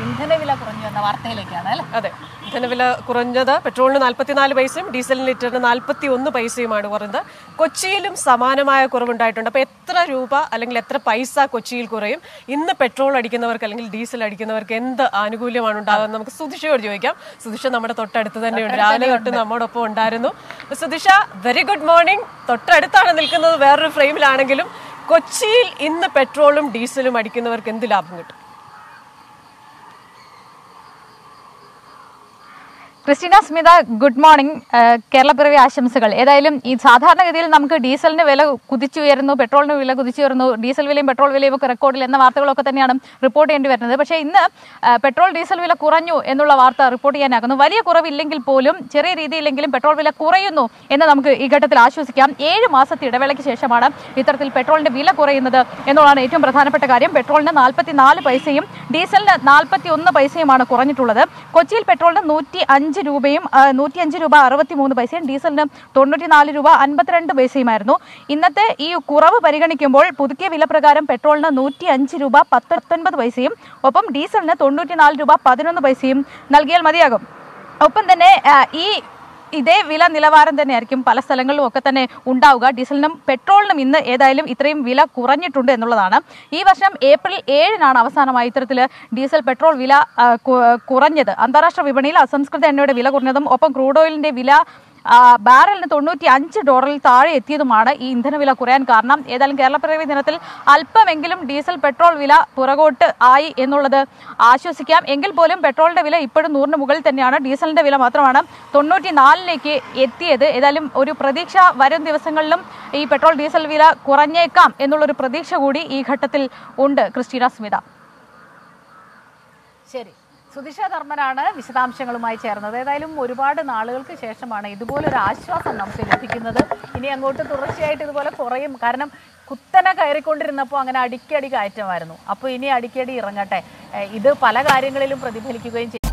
ഇന്ധനവില കുറഞ്ഞു എന്ന വാർത്തയിലേക്കാണ് അല്ലേ അതെ ഇന്ധനവില കുറഞ്ഞത് പെട്രോളിന് നാൽപ്പത്തിനാല് പൈസയും ഡീസലിന് ലിറ്ററിന് നാൽപ്പത്തി ഒന്ന് പൈസയുമാണ് കുറഞ്ഞത് കൊച്ചിയിലും സമാനമായ കുറവുണ്ടായിട്ടുണ്ട് അപ്പോൾ എത്ര രൂപ അല്ലെങ്കിൽ എത്ര പൈസ കൊച്ചിയിൽ കുറയും ഇന്ന് പെട്രോൾ അടിക്കുന്നവർക്ക് അല്ലെങ്കിൽ ഡീസൽ അടിക്കുന്നവർക്ക് എന്ത് ആനുകൂല്യമാണ് ഉണ്ടാകുന്നത് നമുക്ക് സുധിഷയോട് ചോദിക്കാം സുധിഷ നമ്മുടെ തൊട്ടടുത്ത് തന്നെയുണ്ട് രാവിലെ തൊട്ട് നമ്മോടൊപ്പം ഉണ്ടായിരുന്നു സുധിഷ വെരി ഗുഡ് മോർണിംഗ് തൊട്ടടുത്താണ് നിൽക്കുന്നത് വേറൊരു ഫ്രെയിമിലാണെങ്കിലും കൊച്ചിയിൽ ഇന്ന് പെട്രോളും ഡീസലും അടിക്കുന്നവർക്ക് എന്ത് ലാഭം കിട്ടും Christina Smitha good morning Keralappiravi ആശംസകൾ ഏതായാലും ഈ സാധാരണഗതിയിൽ നമുക്ക് ഡീസലിന് വില കുതിച്ചുയരുന്നു പെട്രോളിന് വില കുതിച്ചുയരുന്നു ഡീസൽ വിലയും പെട്രോൾ വിലയും ഒക്കെ റെക്കോർഡിൽ എന്ന വാർത്തകളൊക്കെ തന്നെയാണ് റിപ്പോർട്ട് ചെയ്യേണ്ടി വരുന്നത് പക്ഷേ ഇന്ന് ആ, പെട്രോൾ ഡീസൽ വില കുറഞ്ഞു എന്നുള്ള വാർത്ത റിപ്പോർട്ട് ചെയ്യാനാകുന്നു വലിയ കുറവില്ലെങ്കിൽ പോലും ചെറിയ രീതിയിലെങ്കിലും പെട്രോൾ വില കുറയുന്നു എന്ന് നമുക്ക് ഈ ഘട്ടത്തിൽ ആശ്വസിക്കാം ഏഴ് മാസത്തെ ഇടവേളയ്ക്ക് ശേഷമാണ് ഇത്തരത്തിൽ പെട്രോളിന്റെ വില കുറയുന്നത് എന്നുള്ളതാണ് ഏറ്റവും പ്രധാനപ്പെട്ട കാര്യം പെട്രോളിന് നാൽപ്പത്തി നാല് പൈസയും ഡീസലിന് നാൽപ്പത്തി ഒന്ന് പൈസയുമാണ് കുറഞ്ഞിട്ടുള്ളത് കൊച്ചിയിൽ പെട്രോളിന് നൂറ്റി അഞ്ച് രൂപയും നൂറ്റി അഞ്ച് രൂപ അറുപത്തി മൂന്ന് പൈസയും ഡീസലിന് തൊണ്ണൂറ്റി നാല് രൂപ അൻപത്തിരണ്ട് പൈസയുമായിരുന്നു ഇന്നത്തെ ഈ കുറവ് പരിഗണിക്കുമ്പോൾ പുതുക്കിയ വില പ്രകാരം പെട്രോളിന് നൂറ്റി അഞ്ച് രൂപ പത്തൊൻപത് പൈസയും ഒപ്പം ഡീസലിന് തൊണ്ണൂറ്റി നാല് രൂപ പതിനൊന്ന് പൈസയും നൽകിയാൽ മതിയാകും ഒപ്പം തന്നെ ആ, ഈ ഇതേ വില നിലവാരം തന്നെയായിരിക്കും പല സ്ഥലങ്ങളിലും ഒക്കെ തന്നെ ഉണ്ടാവുക ഡീസലിനും പെട്രോളിനും ഇന്ന് ഏതായാലും ഇത്രയും വില കുറഞ്ഞിട്ടുണ്ട് എന്നുള്ളതാണ് ഈ വർഷം ഏപ്രിൽ ഏഴിനാണ് അവസാനമായി ഇത്തരത്തിൽ ഡീസൽ പെട്രോൾ വില ആ, കു- കുറഞ്ഞത് അന്താരാഷ്ട്ര വിപണിയിൽ അസംസ്കൃത എണ്ണയുടെ വില കുറഞ്ഞതും ഒപ്പം ക്രൂഡ് ഓയിലിന്റെ വില ആ, ബാരലിന് തൊണ്ണൂറ്റി അഞ്ച് ഡോളറിൽ താഴെ എത്തിയതുമാണ് ഈ ഇന്ധനവില കുറയാൻ കാരണം ഏതായാലും കേരളപ്പിറവി ദിനത്തിൽ അല്പമെങ്കിലും ഡീസൽ പെട്രോൾ വില പുറകോട്ട് ആയി എന്നുള്ളത് ആശ്വസിക്കാം എങ്കിൽ പോലും പെട്രോളിന്റെ വില ഇപ്പോഴും നൂറിന് മുകളിൽ തന്നെയാണ് ഡീസലിന്റെ വില മാത്രമാണ് തൊണ്ണൂറ്റി നാലിലേക്ക് എത്തിയത് ഏതായാലും ഒരു പ്രതീക്ഷ വരും ദിവസങ്ങളിലും ഈ പെട്രോൾ ഡീസൽ വില കുറഞ്ഞേക്കാം എന്നുള്ളൊരു പ്രതീക്ഷ കൂടി ഈ ഘട്ടത്തിൽ ഉണ്ട് ക്രിസ്റ്റീന സ്മിത ശരി സുധിഷ ധർമ്മനാണ് വിശദാംശങ്ങളുമായി ചേർന്നത് ഏതായാലും ഒരുപാട് നാളുകൾക്ക് ശേഷമാണ് ഇതുപോലൊരു ആശ്വാസം നമുക്ക് ലഭിക്കുന്നത് ഇനി അങ്ങോട്ട് തുടർച്ചയായിട്ട് ഇതുപോലെ കുറയും കാരണം കുത്തനെ കയറിക്കൊണ്ടിരുന്നപ്പോൾ അങ്ങനെ അടിക്കടി കയറ്റമായിരുന്നു അപ്പോൾ ഇനി അടിക്കടി ഇറങ്ങട്ടെ ഏഹ് ഇത് പല കാര്യങ്ങളിലും പ്രതിഫലിക്കുകയും ചെയ്യും